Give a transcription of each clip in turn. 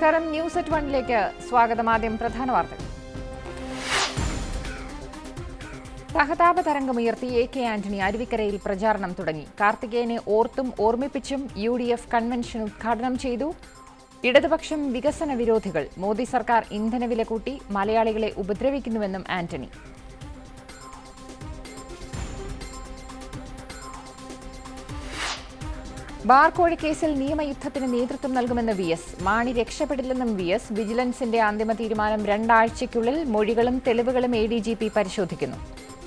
നമസ്കാരം news at വണ്ണിലേക്ക് സ്വാഗതം ആദ്യം പ്രധാന വാർത്തകൾ സഹതാപ തരംഗമുയർത്തി എ കെ ആന്റണി അരുവിക്കരയിൽ പ്രചാരണം തുടങ്ങി കാർത്തികേയനെ ഓർത്തും ഓർമ്മിപ്പിച്ചും യു ഡി എഫ് കൺവെൻഷൻ ഉദ്ഘാടനം ചെയ്തു ഇടതുപക്ഷം വികസന വിരോധികൾ മോദി സർക്കാർ ഇന്ധനവില കൂട്ടി മലയാളികളെ ഉപദ്രവിക്കുന്നുവെന്നും ആന്റണി ബാർകോഴി കേസിൽ നിയമയുദ്ധത്തിന് നേതൃത്വം നൽകുമെന്ന് വി എസ് മാണി രക്ഷപ്പെടില്ലെന്നും വി എസ് വിജിലൻസിന്റെ അന്തിമ തീരുമാനം രണ്ടാഴ്ചയ്ക്കുള്ളിൽ മൊഴികളും തെളിവുകളും എ ഡി ജി പി പരിശോധിക്കുന്നു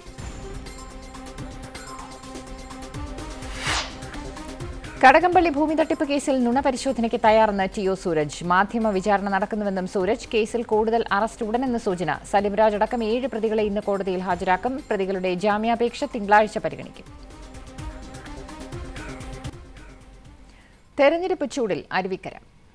കടകംപള്ളി ഭൂമി തട്ടിപ്പ് കേസിൽ നുണ പരിശോധനയ്ക്ക് തയ്യാറെന്ന് ടി ഒ സൂരജ് മാധ്യമ വിചാരണ നടക്കുന്നുവെന്നും സൂരജ് കേസിൽ കൂടുതൽ അറസ്റ്റ് ഉടനെന്ന് സൂചന സലിംരാജ് അടക്കം ഏഴ് പ്രതികളെ ഇന്ന് കോടതിയിൽ ഹാജരാക്കും പ്രതികളുടെ ജാമ്യാപേക്ഷ തിങ്കളാഴ്ച പരിഗണിക്കും തെരഞ്ഞെടുപ്പ് ചൂടിൽ അരുവിക്കര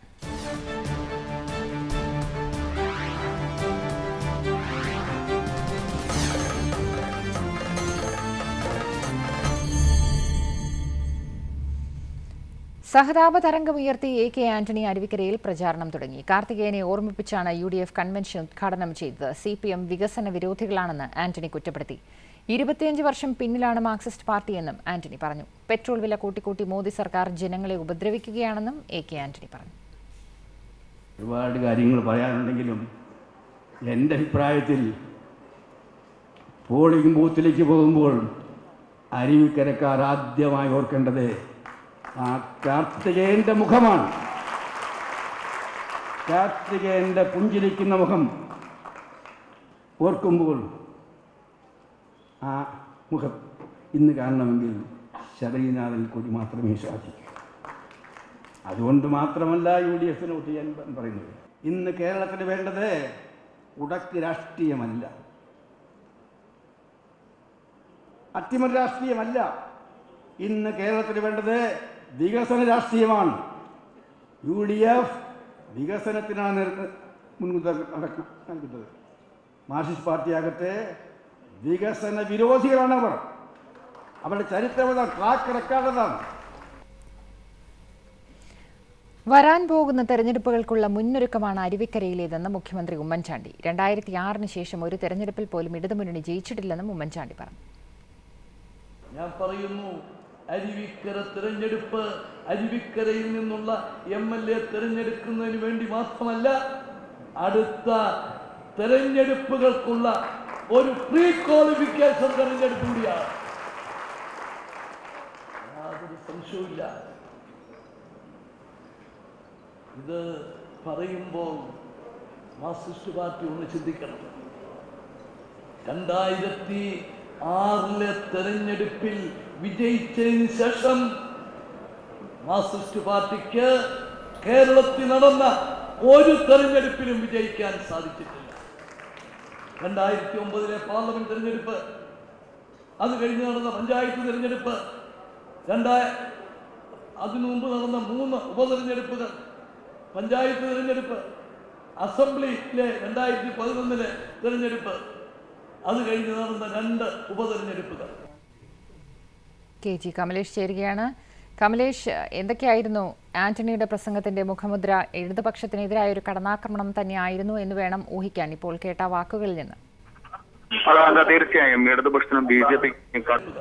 സഹതാപ തരംഗമുയർത്തി എ കെ ആന്റണി അരുവിക്കരയിൽ പ്രചാരണം തുടങ്ങി കാർത്തികേയനെ ഓർമ്മിപ്പിച്ചാണ് യു ഡി എഫ് കൺവെൻഷൻ ഉദ്ഘാടനം ചെയ്തത് സി പി എം വികസന വിരോധികളാണെന്ന് ആന്റണി കുറ്റപ്പെടുത്തി ഇരുപത്തിയഞ്ച് വർഷം പിന്നിലാണ് മാർക്സിസ്റ്റ് പാർട്ടിയെന്നും ആന്റണി പറഞ്ഞു പെട്രോൾ വില കൂട്ടിക്കൂട്ടി മോദി സർക്കാർ ജനങ്ങളെ ഉപദ്രവിക്കുകയാണെന്നും എ കെ ആന്റണി പറഞ്ഞു ഒരുപാട് കാര്യങ്ങൾ പറയാനുണ്ടെങ്കിലും എൻ്റെ അഭിപ്രായത്തിൽ പോളിംഗ് ബൂത്തിലേക്ക് പോകുമ്പോൾ അരുവിക്കരക്കാർ ആദ്യമായി ഓർക്കേണ്ടത് ആ കാർത്തികേയൻ്റെ മുഖമാണ് കാർത്തികേയൻ്റെ പുഞ്ചിരിക്കുന്ന മുഖം ഓർക്കുമ്പോൾ ആ മുഖം ഇന്ന് കാണണമെങ്കിൽ ശബരിനാഥൻ കൂടി മാത്രമേ സാധിക്കൂ അതുകൊണ്ട് മാത്രമല്ല യു ഡി എഫിന് വോട്ട് ചെയ്യാൻ പ- പറയുന്നത് ഇന്ന് കേരളത്തിന് വേണ്ടത് ഉടക്ക് രാഷ്ട്രീയമല്ല അട്ടിമറി രാഷ്ട്രീയമല്ല ഇന്ന് കേരളത്തിന് വേണ്ടത് വികസന രാഷ്ട്രീയമാണ് യു ഡി എഫ് വികസനത്തിനാണ് നേർ- മുൻകൂർ നടക്ക- നൽകുന്നത് മാർക്സിസ്റ്റ് പാർട്ടിയാകട്ടെ വികസന വിരോധികളാണ് അവർ അവരുടെ ചരിത്രം ട്രാക്ക് റെക്കോർഡതാണ് വരാൻ പോകുന്ന തെരഞ്ഞെടുപ്പുകൾക്കുള്ള മുന്നൊരുക്കമാണ് അരുവിക്കരയിലേതെന്ന് മുഖ്യമന്ത്രി ഉമ്മൻചാണ്ടി രണ്ടായിരത്തി ആറിന് ശേഷം ഒരു തെരഞ്ഞെടുപ്പിൽ പോലും ഇടതുമുന്നണി ജയിച്ചിട്ടില്ലെന്നും ഉമ്മൻചാണ്ടി പറഞ്ഞു ഞാൻ പറയുന്നു അരുവിക്കര തിരഞ്ഞെടുപ്പ് അരുവിക്കരയിൽ നിന്നുള്ള എം എൽ എ തിരഞ്ഞെടുക്കുന്നതിന് വേണ്ടി മാത്രമല്ല അടുത്ത തെരഞ്ഞെടുപ്പുകൾക്കുള്ള ഒരു പ്രീ ക്വാളിഫിക്കേഷൻ തെരഞ്ഞെടുപ്പ് കൂടിയാണ് യാതൊരു സംശയവുമില്ല ഇത് പറയുമ്പോൾ മാർക്സിസ്റ്റ് പാർട്ടി ഒന്ന് ചിന്തിക്കണം രണ്ടായിരത്തി ആറിലെ തെരഞ്ഞെടുപ്പിൽ വിജയിച്ചതിന് ശേഷം മാർക്സിസ്റ്റ് പാർട്ടിക്ക് കേരളത്തിൽ നടന്ന ഒരു തെരഞ്ഞെടുപ്പിലും വിജയിക്കാൻ സാധിച്ചിട്ടില്ല രണ്ടായിരത്തി ഒമ്പതിലെ പാർലമെന്റ് തെരഞ്ഞെടുപ്പ് അത് കഴിഞ്ഞ് നടന്ന പഞ്ചായത്ത് തെരഞ്ഞെടുപ്പ് രണ്ടായ അതിനു മുമ്പ് നടന്ന മൂന്ന് ഉപതെരഞ്ഞെടുപ്പുകൾ പഞ്ചായത്ത് തെരഞ്ഞെടുപ്പ് അസംബ്ലിയിലെ രണ്ടായിരത്തി പതിനൊന്നിലെ തെരഞ്ഞെടുപ്പ് അത് കഴിഞ്ഞ് നടന്ന രണ്ട് ഉപതെരഞ്ഞെടുപ്പുകൾ കെ ജി കമലേഷ് ചേരുകയാണ് കമലേഷ് എന്തൊക്കെയായിരുന്നു ആന്റണിയുടെ പ്രസംഗത്തിന്റെ മുഖമുദ്ര ഇടതുപക്ഷത്തിനെതിരായ ഒരു കടന്നാക്രമണം തന്നെയായിരുന്നു എന്ന് വേണം ഊഹിക്കാൻ ഇപ്പോൾ കേട്ട വാക്കുകളിൽ നിന്ന് അതെ അതെ തീർച്ചയായും ഇടതുപക്ഷത്തിനും ബി ജെ പിക്കും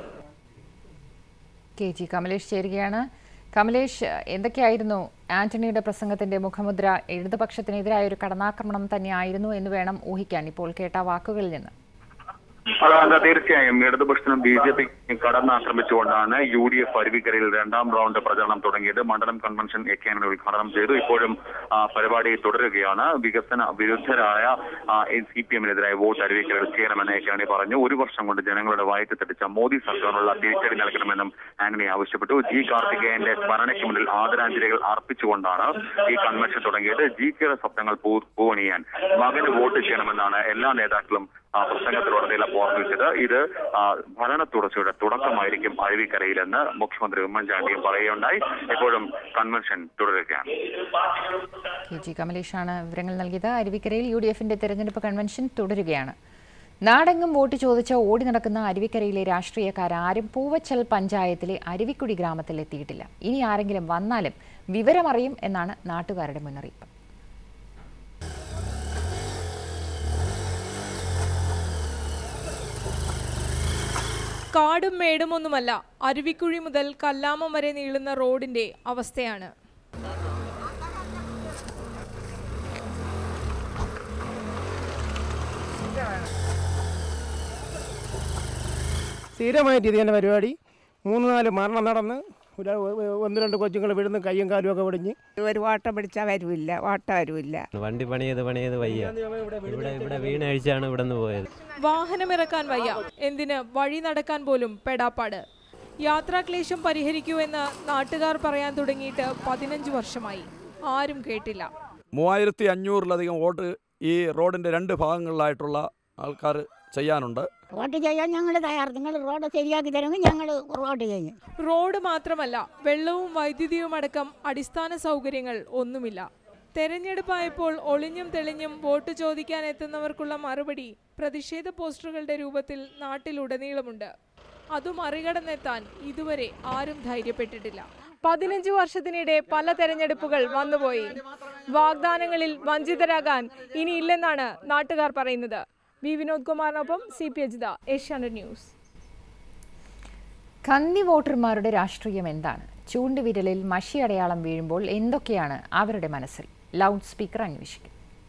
കെ ജി കമലേഷ് ചേരുകയാണ് കമലേഷ് എന്തൊക്കെയായിരുന്നു ആന്റണിയുടെ പ്രസംഗത്തിന്റെ മുഖമുദ്ര ഇടതുപക്ഷത്തിനെതിരായ ഒരു കടന്നാക്രമണം തന്നെയായിരുന്നു എന്ന് വേണം ഊഹിക്കാൻ ഇപ്പോൾ കേട്ട വാക്കുകളിൽ നിന്ന് അതെ അതെ തീർച്ചയായും ഇടതുപക്ഷത്തിനും ബി ജെ പിക്കും കടന്നാക്രമിച്ചുകൊണ്ടാണ് യു ഡി എഫ് അരുവിക്കരയിൽ രണ്ടാം റൗണ്ട് പ്രചരണം തുടങ്ങിയത് മണ്ഡലം കൺവെൻഷൻ എ കെ ആന്റണി ഉദ്ഘാടനം ചെയ്തു ഇപ്പോഴും ആ, പരിപാടി തുടരുകയാണ് വികസന വിരുദ്ധരായ സി പി എമ്മിനെതിരായ വോട്ട് അരുവിക്കരയിൽ ചെയ്യണമെന്ന് എ കെ ആന്റണി പറഞ്ഞു ഒരു വർഷം കൊണ്ട് ജനങ്ങളുടെ വയറ്റ് തെറ്റിച്ച മോദി സർക്കാരിനുള്ള തിരിച്ചടി നൽകണമെന്നും ആന്റണി ആവശ്യപ്പെട്ടു ജി കാർത്തികേയന്റെ സ്മരണയ്ക്ക് മുന്നിൽ ആദരാഞ്ജലികൾ അർപ്പിച്ചുകൊണ്ടാണ് ഈ കൺവെൻഷൻ തുടങ്ങിയത് ജി കെയുടെ സ്വപ്നങ്ങൾ പൂ- പൂവണിയാൻ മകന് വോട്ട് ചെയ്യണമെന്നാണ് എല്ലാ നേതാക്കളും ആ, പ്രസംഗത്തിലുടനീളം ഓർമ്മിച്ചത് ഇത് ആ, ഭരണ തുടർച്ചയുടെ തുടക്കമായിരിക്കും അരുവിക്കരയിലെന്ന് മുഖ്യമന്ത്രി ഉമ്മൻചാണ്ടിയും പറയുകയുണ്ടായി ഇപ്പോഴും കൺവെൻഷൻ തുടരുകയാണ് കെ ജി കമലേഷാണ് വിവരങ്ങൾ നൽകിയത് അരുവിക്കരയിൽ യു ഡി എഫിന്റെ തെരഞ്ഞെടുപ്പ് കൺവെൻഷൻ തുടരുകയാണ് നാടെങ്ങും വോട്ട് ചോദിച്ച് ഓടി നടക്കുന്ന അരുവിക്കരയിലെ രാഷ്ട്രീയക്കാരും പൂവച്ചൽ പഞ്ചായത്തിലെ അരുവിക്കുടി ഗ്രാമത്തിൽ എത്തിയിട്ടില്ല ഇനി ആരെങ്കിലും വന്നാലും വിവരമറിയും എന്നാണ് നാട്ടുകാരുടെ മുന്നറിയിപ്പ് കാടും മേടുമൊന്നുമല്ല അരുവിക്കുഴി മുതൽ കല്ലാമം വരെ നീളുന്ന റോഡിന്റെ അവസ്ഥയാണ് സ്ഥിരമായിട്ട് ഇത് തന്നെ പരിപാടി മൂന്ന് നാല് മരണം നടന്ന് ഒരു ഒന്ന് രണ്ട് കൊച്ചുങ്ങൾ വീഴുന്നു കയ്യും കാലും ഒക്കെ ഒടിഞ്ഞ് ഒരു ഓട്ടം പിടിച്ചാൽ വരില്ല ഓട്ടം വരില്ല വണ്ടി പണിയത് പണിയത് വയ്യ ഇവിടെ ഇവിടെ വീണഴിച്ചാണ് ഇവിടെ നിന്ന് പോയത് വാഹനമിറക്കാൻ വയ്യ എന്തിന് വഴി നടക്കാൻ പോലും പെടാപ്പാട് യാത്രാക്ലേശം പരിഹരിക്കൂ എന്ന് നാട്ടുകാർ പറയാൻ തുടങ്ങിയിട്ട് പതിനഞ്ച് വർഷമായി ആരും കേട്ടില്ല മൂവായിരത്തി അഞ്ഞൂറിലധികം വോട്ട് ഈ റോഡിൻ്റെ രണ്ട് ഭാഗങ്ങളിലായിട്ടുള്ള ആൾക്കാർ ചെയ്യാനുണ്ട് വോട്ട് ചെയ്യാൻ ഞങ്ങൾ തയ്യാർ നിങ്ങൾ റോഡ് ശരിയാക്കി തരുമെങ്കിൽ ഞങ്ങൾ വോട്ട് ചെയ്യും റോഡ് മാത്രമല്ല വെള്ളവും വൈദ്യുതിയും അടക്കം അടിസ്ഥാന സൗകര്യങ്ങൾ ഒന്നുമില്ല തെരഞ്ഞെടുപ്പായപ്പോൾ ഒളിഞ്ഞും തെളിഞ്ഞും വോട്ട് ചോദിക്കാൻ എത്തുന്നവർക്കുള്ള മറുപടി പ്രതിഷേധ പോസ്റ്ററുകളുടെ രൂപത്തിൽ നാട്ടിലുടനീളമുണ്ട് അത് മറികടന്നെത്താൻ ഇതുവരെ ആരും ധൈര്യപ്പെട്ടിട്ടില്ല പതിനഞ്ച് വർഷത്തിനിടെ പല തെരഞ്ഞെടുപ്പുകൾ വന്നുപോയി വാഗ്ദാനങ്ങളിൽ വഞ്ചിതരാകാൻ ഇനിയില്ലെന്നാണ് നാട്ടുകാർ പറയുന്നത് വി വിനോദ് കുമാറിനൊപ്പം C P Ajitha Asianet news കന്നി വോട്ടർമാരുടെ രാഷ്ട്രീയം എന്താണ് ചൂണ്ടുവിരലിൽ മഷി അടയാളം വീഴുമ്പോൾ എന്തൊക്കെയാണ് അവരുടെ മനസ്സിൽ ലൗഡ് സ്പീക്കർ അന്വേഷിക്കും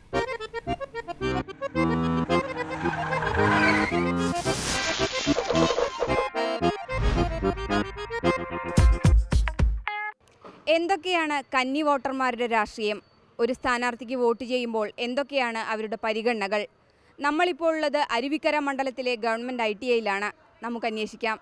എന്തൊക്കെയാണ് കന്നി വോട്ടർമാരുടെ രാഷ്ട്രീയം ഒരു സ്ഥാനാർത്ഥിക്ക് വോട്ട് ചെയ്യുമ്പോൾ എന്തൊക്കെയാണ് അവരുടെ പരിഗണനകൾ നമ്മളിപ്പോൾ ഉള്ളത് അരുവിക്കര മണ്ഡലത്തിലെ ഗവൺമെൻറ് ഐ ടി ഐയിലാണ് നമുക്ക് അന്വേഷിക്കാം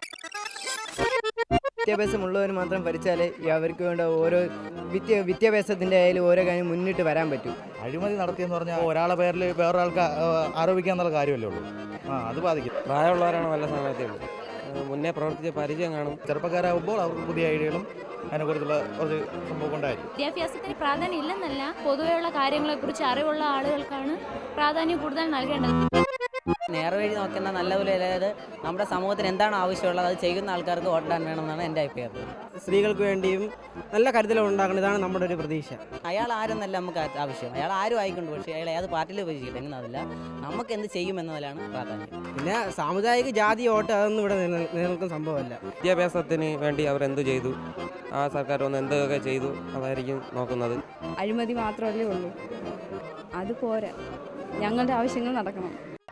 വിദ്യാഭ്യാസമുള്ളവർ മാത്രം ഭരിച്ചാലേ ഈ അവർക്ക് വേണ്ട ഓരോ വിദ്യ വിദ്യാഭ്യാസത്തിൻ്റെ ആയാലും ഓരോ കാര്യം മുന്നിട്ട് വരാൻ പറ്റും അഴിമതി നടത്തിയെന്ന് പറഞ്ഞാൽ ഒരാളെ പേരിൽ വേറൊരാൾക്ക് ആരോപിക്കുക എന്നുള്ള കാര്യമല്ലേ ഉള്ളൂ ആ അത് ബാധിക്കും പ്രായമുള്ളവരാണ് വല്ല സമയത്തുള്ളൂ മുന്നേ പ്രവർത്തിച്ച പരിചയം കാണും ചെറുപ്പക്കാരാകുമ്പോൾ അവർക്ക് പുതിയ ഐഡിയകളും അതിനെക്കുറിച്ചുള്ള കുറച്ച് സംഭവം ഉണ്ടായിരിക്കും വിദ്യാഭ്യാസത്തിന് പ്രാധാന്യം ഇല്ലെന്നല്ല പൊതുവെയുള്ള കാര്യങ്ങളെക്കുറിച്ച് അറിവുള്ള ആളുകൾക്കാണ് പ്രാധാന്യം കൂടുതൽ നൽകേണ്ടത് നേർവഴി നോക്കുന്ന നല്ലപോലെ അതായത് നമ്മുടെ സമൂഹത്തിന് എന്താണ് ആവശ്യമുള്ളത് അത് ചെയ്യുന്ന ആൾക്കാർക്ക് വോട്ടിടാൻ വേണമെന്നാണ് എൻ്റെ അഭിപ്രായം സ്ത്രീകൾക്ക് വേണ്ടിയും നല്ല കരുതൽ ഉണ്ടാക്കണം ഇതാണ് നമ്മുടെ ഒരു പ്രതീക്ഷ അയാൾ ആരെന്നല്ല നമുക്ക് ആ- ആവശ്യം അയാൾ ആരും ആയിക്കൊണ്ട് പക്ഷേ അയാൾ ഏത് പാർട്ടിയിൽ ഉപയോഗിച്ചിട്ട് എന്നതല്ല നമുക്ക് എന്ത് ചെയ്യുമെന്നതിലാണ് പ്രാധാന്യം പിന്നെ സാമുദായിക ജാതി വോട്ട് അതൊന്നും ഇവിടെ നില- നിലനിൽക്കുന്ന സംഭവമല്ല വിദ്യാഭ്യാസത്തിന് വേണ്ടി അവർ എന്ത് ചെയ്തു ആ സർക്കാർ ഒന്ന് എന്തൊക്കെ ചെയ്തു അതായിരിക്കും നോക്കുന്നത് അഴിമതി മാത്രമല്ലേ ഉള്ളൂ അത് പോരാ ഞങ്ങളുടെ ആവശ്യങ്ങൾ നടക്കണം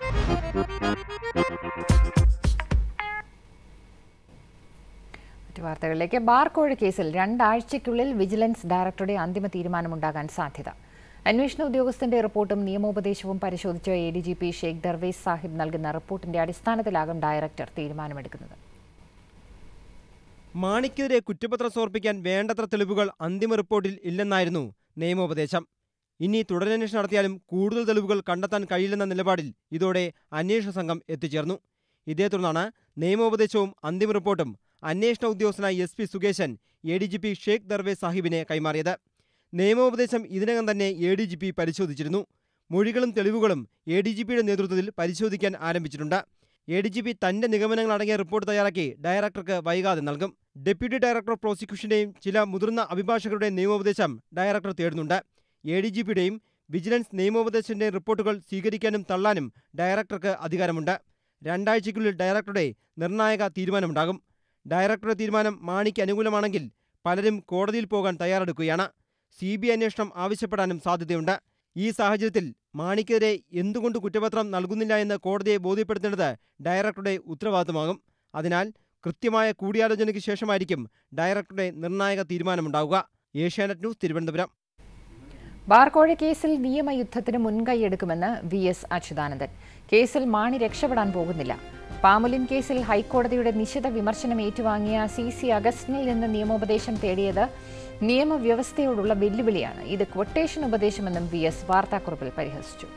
മറ്റു വാർത്തകളിലേക്ക് ബാർക്കോഴ കേസിൽ രണ്ടാഴ്ചയ്ക്കുള്ളിൽ വിജിലൻസ് ഡയറക്ടറുടെ അന്തിമ തീരുമാനമുണ്ടാകാൻ സാധ്യത അന്വേഷണ ഉദ്യോഗസ്ഥന്റെ റിപ്പോർട്ടും നിയമോപദേശവും പരിശോധിച്ച A D G P Sheikh Darvesh Sahib നൽകുന്ന റിപ്പോർട്ടിന്റെ അടിസ്ഥാനത്തിലാകും ഡയറക്ടർ തീരുമാനമെടുക്കുന്നത് മാണിക്കെതിരെ കുറ്റപത്രം സമർപ്പിക്കാൻ വേണ്ടത്ര തെളിവുകൾ അന്തിമ റിപ്പോർട്ടിൽ ഇല്ലെന്നായിരുന്നു നിയമോപദേശം ഇനി തുടരന്വേഷണം നടത്തിയാലും കൂടുതൽ തെളിവുകൾ കണ്ടെത്താൻ കഴിയില്ലെന്ന നിലപാടിൽ ഇതോടെ അന്വേഷണ സംഘം എത്തിച്ചേർന്നു ഇതേ തുടർന്നാണ് നിയമോപദേശവും അന്തിമ റിപ്പോർട്ടും അന്വേഷണ ഉദ്യോഗസ്ഥനായ S P Sukesan A D G P Sheikh Darve സാഹിബിനെ കൈമാറിയത് നിയമോപദേശം ഇതിനകം തന്നെ എ ഡി ജി പി പരിശോധിച്ചിരുന്നു മൊഴികളും തെളിവുകളും എ ഡി ജി പിയുടെ നേതൃത്വത്തിൽ പരിശോധിക്കാൻ ആരംഭിച്ചിട്ടുണ്ട് എ ഡി ജി പി തന്റെ നിഗമനങ്ങൾ അടങ്ങിയ റിപ്പോർട്ട് തയ്യാറാക്കി ഡയറക്ടർക്ക് വൈകാതെ നൽകും ഡെപ്യൂട്ടി ഡയറക്ടർ ഓഫ് പ്രോസിക്യൂഷന്റെയും ചില മുതിർന്ന അഭിഭാഷകരുടെയും നിയമോപദേശം ഡയറക്ടർ തേടുന്നുണ്ട് എ ഡി ജി പിയുടെയും വിജിലൻസ് നിയമോപദേശത്തിന്റെയും റിപ്പോർട്ടുകൾ സ്വീകരിക്കാനും തള്ളാനും ഡയറക്ടർക്ക് അധികാരമുണ്ട് രണ്ടാഴ്ചയ്ക്കുള്ളിൽ ഡയറക്ടറുടെ നിർണായക തീരുമാനമുണ്ടാകും ഡയറക്ടറുടെ തീരുമാനം മാണിക്ക് അനുകൂലമാണെങ്കിൽ പലരും കോടതിയിൽ പോകാൻ തയ്യാറെടുക്കുകയാണ് സി ബി ഐ അന്വേഷണം ആവശ്യപ്പെടാനും സാധ്യതയുണ്ട് ഈ സാഹചര്യത്തിൽ മാണിക്കെതിരെ എന്തുകൊണ്ട് കുറ്റപത്രം നൽകുന്നില്ല എന്ന് കോടതിയെ ബോധ്യപ്പെടുത്തേണ്ടത് ഡയറക്ടറുടെ ഉത്തരവാദിത്തമാകും അതിനാൽ കൃത്യമായ കൂടിയാലോചനയ്ക്ക് ശേഷമായിരിക്കും ഡയറക്ടറുടെ നിർണായക തീരുമാനമുണ്ടാവുക ഏഷ്യാനെറ്റ് ന്യൂസ് തിരുവനന്തപുരം ബാർക്കോഴ കേസിൽ നിയമയുദ്ധത്തിന് മുൻകൈയെടുക്കുമെന്ന് വി എസ് അച്യുതാനന്ദൻ കേസിൽ മാണി രക്ഷപ്പെടാൻ പോകുന്നില്ല പാമുലിൻ കേസിൽ ഹൈക്കോടതിയുടെ നിശിത വിമർശനം ഏറ്റുവാങ്ങിയ സി സി അഗസ്റ്റിനിൽ നിന്ന് നിയമോപദേശം തേടിയത് നിയമവ്യവസ്ഥയോടുള്ള വെല്ലുവിളിയാണ് ഇത് ക്വട്ടേഷൻ ഉപദേശമെന്നും വി എസ് വാർത്താക്കുറിപ്പിൽ പരിഹസിച്ചു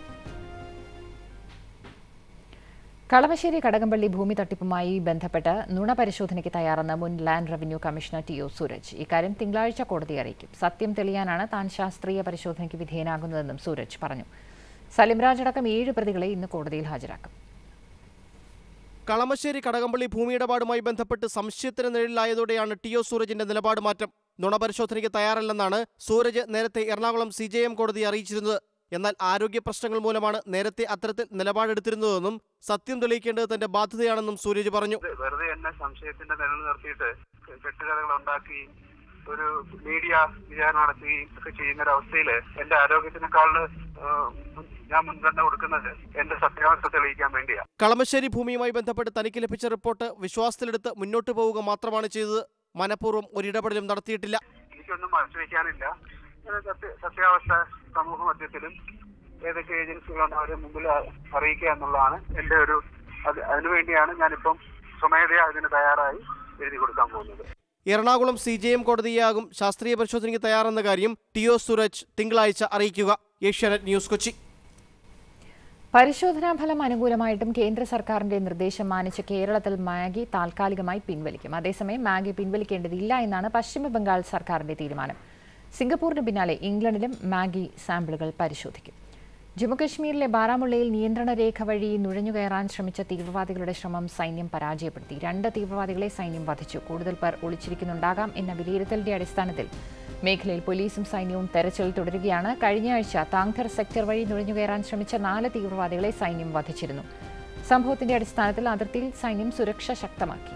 കളമശ്ശേരി കടകംപള്ളി ഭൂമി തട്ടിപ്പുമായി ബന്ധപ്പെട്ട് നുണ പരിശോധനയ്ക്ക് തയ്യാറെന്ന മുൻ land revenue commissioner T O Sooraj ഇക്കാര്യം തിങ്കളാഴ്ച കോടതിയെ അറിയിക്കും സത്യം തെളിയാനാണ് താൻ ശാസ്ത്രീയ പരിശോധനയ്ക്ക് വിധേയനാകുന്നതെന്നും സൂരജ് പറഞ്ഞു സലിംരാജ് അടക്കം ഏഴ് പ്രതികളെ ഇന്ന് കോടതിയിൽ ഹാജരാക്കും കളമശ്ശേരി കടകംപള്ളി ഭൂമിയിടപാടുമായി ബന്ധപ്പെട്ട് സംശയത്തിന് നിഴലിലായതോടെയാണ് ടി ഒ സൂരജിന്റെ നിലപാട് മാറ്റം നുണപരിശോധനയ്ക്ക് തയ്യാറല്ലെന്നാണ് സൂരജ് നേരത്തെ എറണാകുളം സി ജെ എം കോടതിയെ അറിയിച്ചിരുന്നത് എന്നാൽ ആരോഗ്യ പ്രശ്നങ്ങൾ മൂലമാണ് നേരത്തെ അത്തരത്തിൽ നിലപാടെടുത്തിരുന്നതെന്നും സത്യം തെളിയിക്കേണ്ടത് തന്റെ ബാധ്യതയാണെന്നും സൂരജ് പറഞ്ഞു വെറുതെ എന്നെ സംശയത്തിന്റെ നിഴൽ നിർത്തിയിട്ട് കെട്ടുകഥകൾ ഉണ്ടാക്കി ഒരു മീഡിയ വിചാരണ നടത്തി ഒക്കെ ചെയ്യുന്ന ഒരു അവസ്ഥയിൽ എന്റെ ആരോഗ്യത്തിനേക്കാൾ ഞാൻ മുൻഗണന കൊടുക്കുന്നത് എന്റെ സത്യാവസ്ഥ തെളിയിക്കാൻ വേണ്ടിയാണ് കളമശ്ശേരി ഭൂമിയുമായി ബന്ധപ്പെട്ട് തനിക്ക് ലഭിച്ച റിപ്പോർട്ട് വിശ്വാസത്തിലെടുത്ത് മുന്നോട്ട് പോവുക മാത്രമാണ് ചെയ്തത് മനഃപൂർവ്വം ഒരിടപെടലും നടത്തിയിട്ടില്ല എനിക്കൊന്നും മറച്ചു വെക്കാനില്ല ഞാൻ സത്യ സത്യാവസ്ഥ സമൂഹ മധ്യത്തിലും ഏതൊക്കെ ഏജൻസികളാണ് അവരെ മുമ്പിൽ അ- അറിയിക്കുക എന്നുള്ളതാണ് എന്റെ ഒരു അത് അതിനുവേണ്ടിയാണ് ഞാനിപ്പം സ്വമേധയാ അതിന് തയ്യാറായി എഴുതി കൊടുക്കാൻ പോകുന്നത് എറണാകുളം സി ജെ എം കോടതിയാകും ശാസ്ത്രീയ പരിശോധനയ്ക്ക് തയ്യാറെന്ന കാര്യം ടി ഒ സുരജ് തിങ്കളാഴ്ച അറിയിക്കുക ഏഷ്യാനെറ്റ് ന്യൂസ് കൊച്ചി പരിശോധനാ ഫലം അനുകൂലമായിട്ടും കേന്ദ്ര സർക്കാരിന്റെ നിർദ്ദേശം മാനിച്ച് കേരളത്തിൽ മാഗി താൽക്കാലികമായി പിൻവലിക്കും അതേസമയം മാഗി പിൻവലിക്കേണ്ടതില്ല എന്നാണ് പശ്ചിമ ബംഗാൾ സർക്കാരിന്റെ തീരുമാനം സിംഗപ്പൂരിന് പിന്നാലെ ഇംഗ്ലണ്ടിലും മാഗി സാമ്പിളുകൾ പരിശോധിക്കും ജമ്മുകശ്മീരിലെ ബാരാമുള്ളയിൽ നിയന്ത്രണ രേഖ വഴി നുഴഞ്ഞുകയറാൻ ശ്രമിച്ച തീവ്രവാദികളുടെ ശ്രമം സൈന്യം പരാജയപ്പെടുത്തി രണ്ട് തീവ്രവാദികളെ സൈന്യം വധിച്ചു കൂടുതൽ പേർ ഒളിച്ചിരിക്കുന്നുണ്ടാകാം എന്ന വിലയിരുത്തലിന്റെ അടിസ്ഥാനത്തിൽ മേഖലയിൽ പോലീസും സൈന്യവും തെരച്ചിൽ തുടരുകയാണ് കഴിഞ്ഞയാഴ്ച താങ്ധർ സെക്ടർ വഴി നുഴഞ്ഞുകയറാൻ ശ്രമിച്ച നാല് തീവ്രവാദികളെ സൈന്യം വധിച്ചിരുന്നു സംഭവത്തിന്റെ അടിസ്ഥാനത്തിൽ അതിർത്തിയിൽ സൈന്യം സുരക്ഷ ശക്തമാക്കി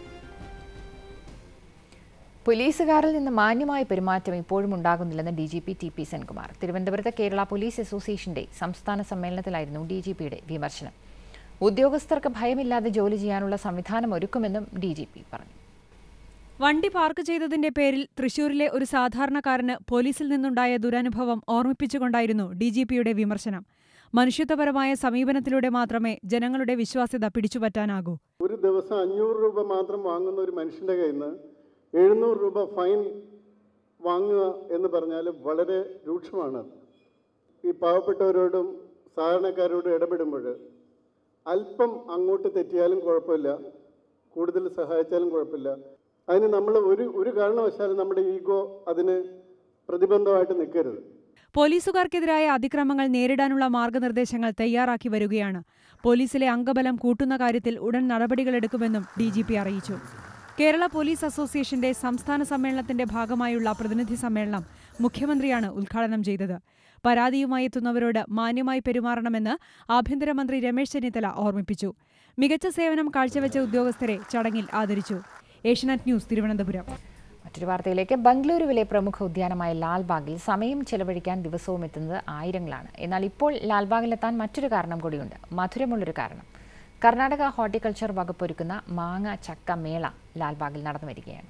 പോലീസുകാരിൽ നിന്ന് മാന്യമായ പെരുമാറ്റം ഇപ്പോഴും ഉണ്ടാകുന്നില്ലെന്ന് D G P T P Senkumar തിരുവനന്തപുരത്ത് കേരള പോലീസ് അസോസിയേഷന്റെ സംസ്ഥാന സമ്മേളനത്തിലായിരുന്നു ഡി ജി പിയുടെ വിമർശനം ഉദ്യോഗസ്ഥർക്ക് ഭയമില്ലാതെ ജോലി ചെയ്യാനുള്ള സംവിധാനം ഒരുക്കുമെന്നും ഡി ജി പി പറഞ്ഞു വണ്ടി പാർക്ക് ചെയ്തതിന്റെ പേരിൽ തൃശൂരിലെ ഒരു സാധാരണക്കാരന് പോലീസിൽ നിന്നുണ്ടായ ദുരനുഭവം ഓർമ്മിപ്പിച്ചുകൊണ്ടായിരുന്നു ഡിജിപിയുടെ വിമർശനം മനുഷ്യത്വപരമായ സമീപനത്തിലൂടെ മാത്രമേ ജനങ്ങളുടെ വിശ്വാസ്യത പിടിച്ചുപറ്റാനാകൂ ഒരു ദിവസം അഞ്ഞൂറ് രൂപ മാത്രം വാങ്ങുന്ന ഒരു മനുഷ്യൻ്റെ കയ്യിൽ നിന്ന് എഴുന്നൂറ് രൂപ ഫൈൻ വാങ്ങുക എന്ന് പറഞ്ഞാൽ വളരെ രൂക്ഷമാണ് ഈ പാവപ്പെട്ടവരോടും സാധാരണക്കാരോടും ഇടപെടുമ്പോൾ അല്പം അങ്ങോട്ട് തെറ്റിയാലും കുഴപ്പമില്ല കൂടുതൽ സഹായിച്ചാലും കുഴപ്പമില്ല അതിന് നമ്മൾ ഒരു ഒരു കാരണവശാലും നമ്മുടെ ഈഗോ അതിന് പ്രതിബന്ധമായിട്ട് നിൽക്കരുത് പോലീസുകാർക്കെതിരായ അതിക്രമങ്ങൾ നേരിടാനുള്ള മാർഗനിർദ്ദേശങ്ങൾ തയ്യാറാക്കി വരികയാണ് പോലീസിലെ അംഗബലം കൂട്ടുന്ന കാര്യത്തിൽ ഉടൻ നടപടികളെടുക്കുമെന്നും ഡി ജി പി അറിയിച്ചു കേരള പോലീസ് അസോസിയേഷന്റെ സംസ്ഥാന സമ്മേളനത്തിന്റെ ഭാഗമായുള്ള പ്രതിനിധി സമ്മേളനം മുഖ്യമന്ത്രിയാണ് ഉദ്ഘാടനം ചെയ്തത് പരാതിയുമായി എത്തുന്നവരോട് മാന്യമായി പെരുമാറണമെന്ന് ആഭ്യന്തരമന്ത്രി രമേശ് ചെന്നിത്തല ഓർമ്മിപ്പിച്ചു മികച്ച സേവനം കാഴ്ചവെച്ച ഉദ്യോഗസ്ഥരെ ചടങ്ങിൽ ആദരിച്ചു ഏഷ്യനെറ്റ് ന്യൂസ് തിരുവനന്തപുരം മറ്റൊരു വാർത്തയിലേക്ക് ബംഗളൂരുവിലെ പ്രമുഖ ഉദ്യാനമായ ലാൽബാഗിൽ സമയം ചെലവഴിക്കാൻ ദിവസവും എത്തുന്നത് ആയിരങ്ങളാണ് എന്നാൽ ഇപ്പോൾ ലാൽബാഗിലെത്താൻ മറ്റൊരു കാരണം കൂടിയുണ്ട് മധുരമുള്ളൊരു കാരണം കർണാടക ഹോർട്ടിക്കൾച്ചർ വകുപ്പ് ഒരുക്കുന്ന മാങ്ങ ചക്ക മേള ലാൽബാഗിൽ നടന്നു വരികയാണ്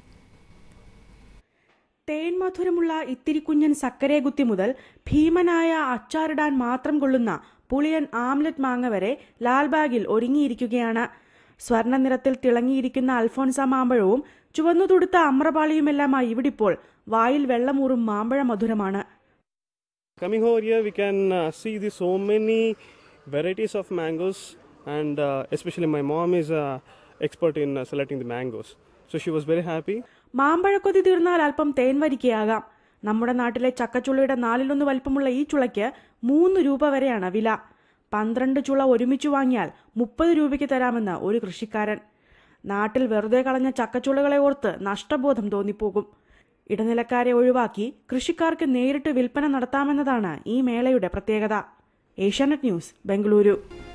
തേൻ മധുരമുള്ള ഇത്തിരി കുഞ്ഞൻ സക്കരേകുത്തി മുതൽ ഭീമനായ അച്ചാറിടാൻ മാത്രം കൊള്ളുന്ന പുളിയൻ ആംലറ്റ് മാങ്ങ വരെ ലാൽബാഗിൽ ഒരുങ്ങിയിരിക്കുകയാണ് സ്വർണ്ണ നിറത്തിൽ തിളങ്ങിയിരിക്കുന്ന അൽഫോൺസ മാമ്പഴവും ചുവന്നു തുടുത്ത അമ്രപാളിയുമെല്ലാമായി ഇവിടിപ്പോൾ വായിൽ വെള്ളമൂറും മാമ്പഴ മധുരമാണ് Coming over here, we can uh, see the so many varieties of mangoes, and uh, especially my mom is uh, expert in uh, selecting the mangoes. So she was very happy. മാമ്പഴക്കൊതി തീർന്നാൽ അല്പം തേൻ വരിക്കയാകാം നമ്മുടെ നാട്ടിലെ ചക്കച്ചുളയുടെ നാലിലൊന്ന് വലിപ്പമുള്ള ഈ ചുളയ്ക്ക് മൂന്ന് രൂപ വരെയാണ് വില പന്ത്രണ്ട് ചുള ഒരുമിച്ച് വാങ്ങിയാൽ മുപ്പത് രൂപയ്ക്ക് തരാമെന്ന് ഒരു കൃഷിക്കാരൻ നാട്ടിൽ വെറുതെ കളഞ്ഞ ചക്കച്ചുളകളെ ഓർത്ത് നഷ്ടബോധം തോന്നിപ്പോകും ഇടനിലക്കാരെ ഒഴിവാക്കി കൃഷിക്കാർക്ക് നേരിട്ട് വിൽപ്പന നടത്താമെന്നതാണ് ഈ മേളയുടെ പ്രത്യേകത ഏഷ്യാനെറ്റ് ന്യൂസ് ബംഗളൂരു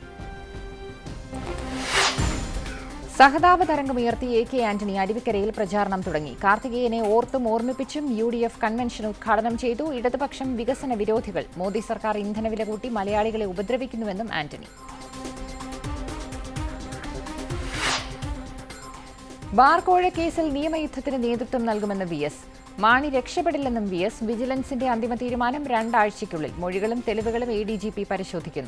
സഹതാപ തരംഗമുയർത്തി എ കെ ആന്റണി അരുവിക്കരയിൽ പ്രചാരണം തുടങ്ങി കാർത്തികേയനെ ഓർത്തും ഓർമ്മിപ്പിച്ചും യു ഡി എഫ് കൺവെൻഷൻ ഉദ്ഘാടനം ചെയ്തു ഇടതുപക്ഷം വികസന വിരോധികൾ മോദി സർക്കാർ ഇന്ധനവില കൂട്ടി മലയാളികളെ ഉപദ്രവിക്കുന്നുവെന്നും ആന്റണി ബാർ കോഴ കേസിൽ നിയമയുദ്ധത്തിന് നേതൃത്വം നൽകുമെന്ന് വി എസ് മാണി രക്ഷപ്പെടില്ലെന്നും വി എസ് വിജിലൻസിന്റെ അന്തിമ തീരുമാനം രണ്ടാഴ്ചയ്ക്കുള്ളിൽ മൊഴികളും തെളിവുകളും എ ഡി ജി പി പരിശോധിക്കുന്നു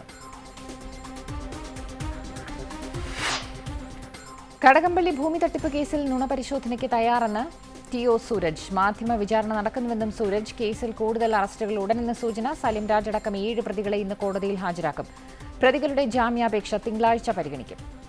കടകംപള്ളി ഭൂമി തട്ടിപ്പ് കേസിൽ നുണപരിശോധനയ്ക്ക് തയ്യാറെന്ന് ടി ഒ സൂരജ് മാധ്യമ വിചാരണ നടക്കുന്നുവെന്നും സൂരജ് കേസിൽ കൂടുതൽ അറസ്റ്റുകൾ ഉടനെന്ന സൂചന സലിം രാജ് അടക്കം ഏഴ് പ്രതികളെ ഇന്ന് കോടതിയിൽ ഹാജരാക്കും പ്രതികളുടെ ജാമ്യാപേക്ഷ തിങ്കളാഴ്ച പരിഗണിക്കും